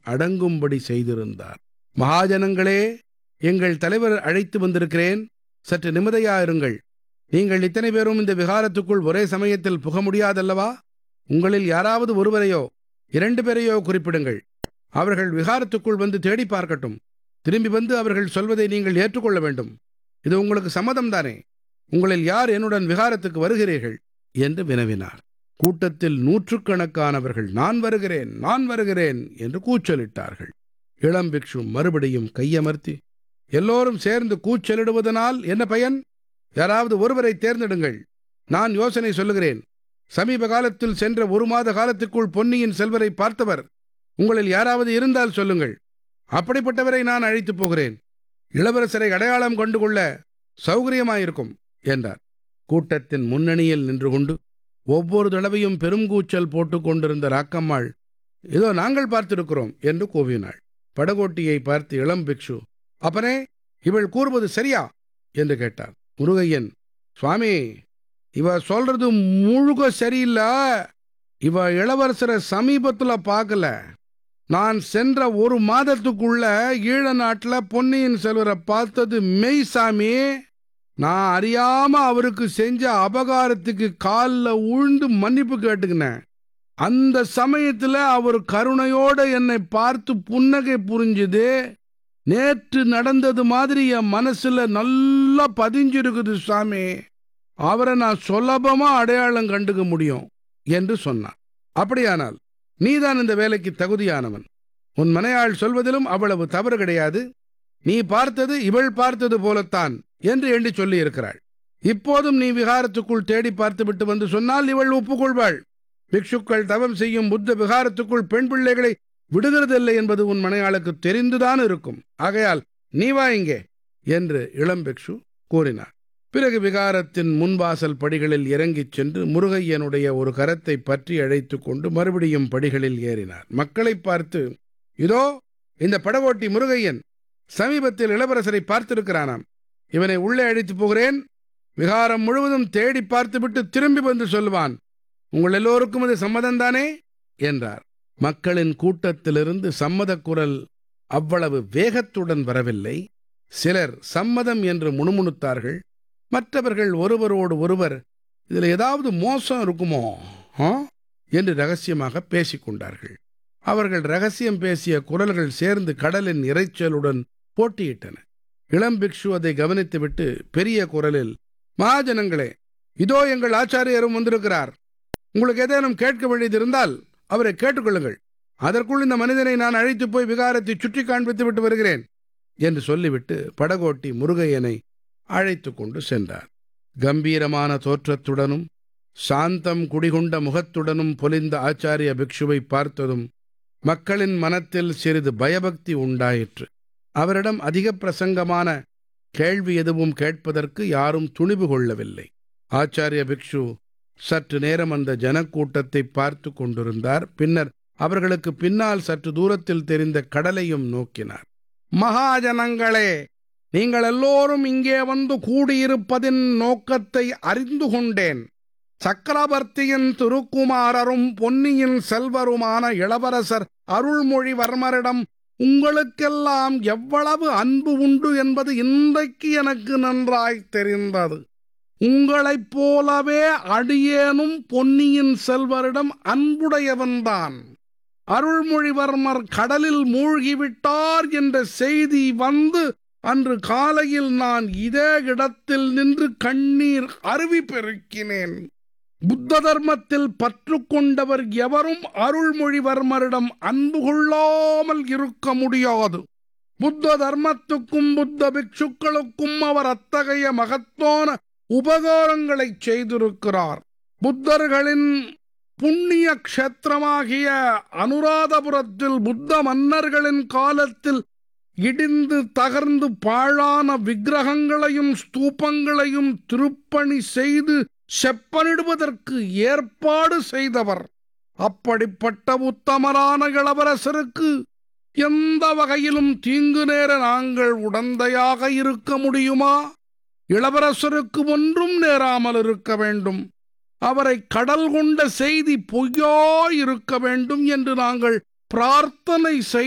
அடங்கும்படி செய்திருந்தார் மகாஜனங்களே எங்கள் தலைவர் அழைத்து வந்திருக்கிறேன் சற்று நிம்மதியாயிருங்கள் நீங்கள் இத்தனை பேரும் இந்த விகாரத்துக்குள் ஒரே சமயத்தில் புக முடியாதல்லவா உங்களில் யாராவது ஒருவரையோ இரண்டு பேரையோ குறிப்பிடுங்கள் அவர்கள் விகாரத்துக்குள் வந்து தேடி பார்க்கட்டும் திரும்பி வந்து அவர்கள் சொல்வதை நீங்கள் ஏற்றுக்கொள்ள வேண்டும் இது உங்களுக்கு சம்மதம் தானே உங்களில் யார் என்னுடன் விகாரத்துக்கு வருகிறீர்கள் என்று வினவினார் கூட்டத்தில் நூற்றுக்கணக்கானவர்கள் நான் வருகிறேன் நான் வருகிறேன் என்று கூச்சலிட்டார்கள் இளம் பிக்ஷு மறுபடியும் கையமர்த்தி எல்லோரும் சேர்ந்து கூச்சலிடுவதனால் என்ன பயன் யாராவது ஒருவரை தேர்ந்தெடுங்கள் நான் யோசனை சொல்லுகிறேன் சமீப காலத்தில் சென்ற ஒரு மாத காலத்துக்குள் பொன்னியின் செல்வரை பார்த்தவர் உங்களில் யாராவது இருந்தால் சொல்லுங்கள் அப்படிப்பட்டவரை நான் அழைத்துப் போகிறேன் இளவரசரை அடையாளம் கொண்டு கொள்ள சௌகரியமாயிருக்கும் என்றார் கூட்டத்தின் முன்னணியில் நின்று கொண்டு ஒவ்வொரு தடவையும் பெருங்கூச்சல் போட்டுக் கொண்டிருந்த ராக்கம்மாள் இதோ நாங்கள் பார்த்திருக்கிறோம் என்று கூவினாள் படகோட்டியை பார்த்து இளம் பிக்ஷு அப்பனே இவள் கூறுவது சரியா என்று கேட்டார் முருகையன் சுவாமி இவ சொல்றது முழுக சரியில்ல இவ இளவரசரை சமீபத்துல பார்க்கல நான் சென்ற ஒரு மாதத்துக்குள்ள ஈழ நாட்டுல பொன்னியின் செல்வரை பார்த்தது மெய் சாமி நான் அறியாம அவருக்கு செஞ்ச அபகாரத்துக்கு காலில் உழுந்து மன்னிப்பு கேட்டுக்கினேன் அந்த சமயத்துல அவர் கருணையோட என்னை பார்த்து புன்னகை புரிஞ்சுது நேற்று நடந்தது மாதிரி என் மனசுல நல்லா பதிஞ்சிருக்குது சாமி அவரை நான் சுலபமா அடையாளம் கண்டுக்க முடியும் என்று சொன்னான் அப்படியானால் நீதான் இந்த வேலைக்கு தகுதியானவன் உன் மனையாள் சொல்வதிலும் அவ்வளவு தவறு கிடையாது நீ பார்த்தது இவள் பார்த்தது போலத்தான் என்று எண்ணி சொல்லி இருக்கிறாள் இப்போதும் நீ விகாரத்துக்குள் தேடி பார்த்துவிட்டு வந்து சொன்னால் இவள் ஒப்புக்கொள்வாள் பிக்ஷுக்கள் தவம் செய்யும் புத்த விகாரத்துக்குள் பெண் பிள்ளைகளை விடுகிறதில்லை என்பது உன் மனையாளுக்கு தெரிந்துதான் இருக்கும் ஆகையால் நீ வா இங்கே என்று இளம் பிக்ஷு கூறினார் பிறகு விகாரத்தின் முன்வாசல் படிகளில் இறங்கிச் சென்று முருகையனுடைய ஒரு கரத்தை பற்றி அழைத்துக் கொண்டு மறுபடியும் படிகளில் ஏறினார் மக்களை பார்த்து இதோ இந்த படகோட்டி முருகையன் சமீபத்தில் இளவரசரை பார்த்திருக்கிறானாம் இவனை உள்ளே அழைத்துப் போகிறேன் விகாரம் முழுவதும் தேடி பார்த்துவிட்டு திரும்பி வந்து சொல்வான் உங்கள் எல்லோருக்கும் இது சம்மதம்தானே என்றார் மக்களின் கூட்டத்திலிருந்து சம்மதக் குரல் அவ்வளவு வேகத்துடன் வரவில்லை சிலர் சம்மதம் என்று முணுமுணுத்தார்கள் மற்றவர்கள் ஒருவரோடு ஒருவர் இதில் ஏதாவது மோசம் இருக்குமோ ஆ என்று ரகசியமாக பேசிக்கொண்டார்கள் அவர்கள் ரகசியம் பேசிய குரல்கள் சேர்ந்து கடலின் இரைச்சலுடன் போட்டியிட்டன இளம் பிக்ஷு அதை கவனித்துவிட்டு பெரிய குரலில் மகாஜனங்களே இதோ எங்கள் ஆச்சாரியரும் வந்திருக்கிறார் உங்களுக்கு ஏதேனும் கேட்க வேண்டியது இருந்தால் அவரை கேட்டுக்கொள்ளுங்கள் அதற்குள் இந்த மனிதனை நான் அழைத்து போய் விகாரத்தை சுற்றி காண்பித்து விட்டு வருகிறேன் என்று சொல்லிவிட்டு படகோட்டி முருகையனை அழைத்து கொண்டு சென்றார் கம்பீரமான தோற்றத்துடனும் சாந்தம் குடிகொண்ட முகத்துடனும் பொலிந்த ஆச்சாரிய பிக்ஷுவை பார்த்ததும் மக்களின் மனத்தில் சிறிது பயபக்தி உண்டாயிற்று அவரிடம் அதிக பிரசங்கமான கேள்வி எதுவும் கேட்பதற்கு யாரும் துணிவு கொள்ளவில்லை ஆச்சாரிய பிக்ஷு சற்று நேரம் அந்த ஜனக்கூட்டத்தை பார்த்து கொண்டிருந்தார் பின்னர் அவர்களுக்கு பின்னால் சற்று தூரத்தில் தெரிந்த கடலையும் நோக்கினார் மகாஜனங்களே நீங்கள் எல்லோரும் இங்கே வந்து கூடியிருப்பதின் நோக்கத்தை அறிந்து கொண்டேன் சக்கரவர்த்தியின் திருக்குமாரரும் பொன்னியின் செல்வருமான இளவரசர் அருள்மொழிவர்மரிடம் உங்களுக்கெல்லாம் எவ்வளவு அன்பு உண்டு என்பது இன்றைக்கு எனக்கு நன்றாய் தெரிந்தது உங்களைப் போலவே அடியேனும் பொன்னியின் செல்வரிடம் அன்புடையவன்தான் அருள்மொழிவர்மர் கடலில் மூழ்கிவிட்டார் என்ற செய்தி வந்து அன்று காலையில் நான் இதே இடத்தில் நின்று கண்ணீர் அருவி பெருக்கினேன் புத்த தர்மத்தில் பற்று கொண்டவர் எவரும் அருள்மொழிவர்மரிடம் அன்பு கொள்ளாமல் இருக்க முடியாது புத்த தர்மத்துக்கும் புத்த பிக்ஷுக்களுக்கும் அவர் அத்தகைய மகத்தான உபகாரங்களை செய்திருக்கிறார் புத்தர்களின் புண்ணிய க்ஷேத்திரமாகிய அனுராதபுரத்தில் புத்த மன்னர்களின் காலத்தில் இடிந்து தகர்ந்து பாழான விக்கிரகங்களையும் ஸ்தூபங்களையும் திருப்பணி செய்து செப்பனிடுவதற்கு ஏற்பாடு செய்தவர் அப்படிப்பட்ட உத்தமரான இளவரசருக்கு எந்த வகையிலும் தீங்கு நேர நாங்கள் உடந்தையாக இருக்க முடியுமா இளவரசருக்கு ஒன்றும் நேராமல் இருக்க வேண்டும் அவரை கடல் கொண்ட செய்தி பொய்யாயிருக்க வேண்டும் என்று நாங்கள் பிரார்த்தனை செய்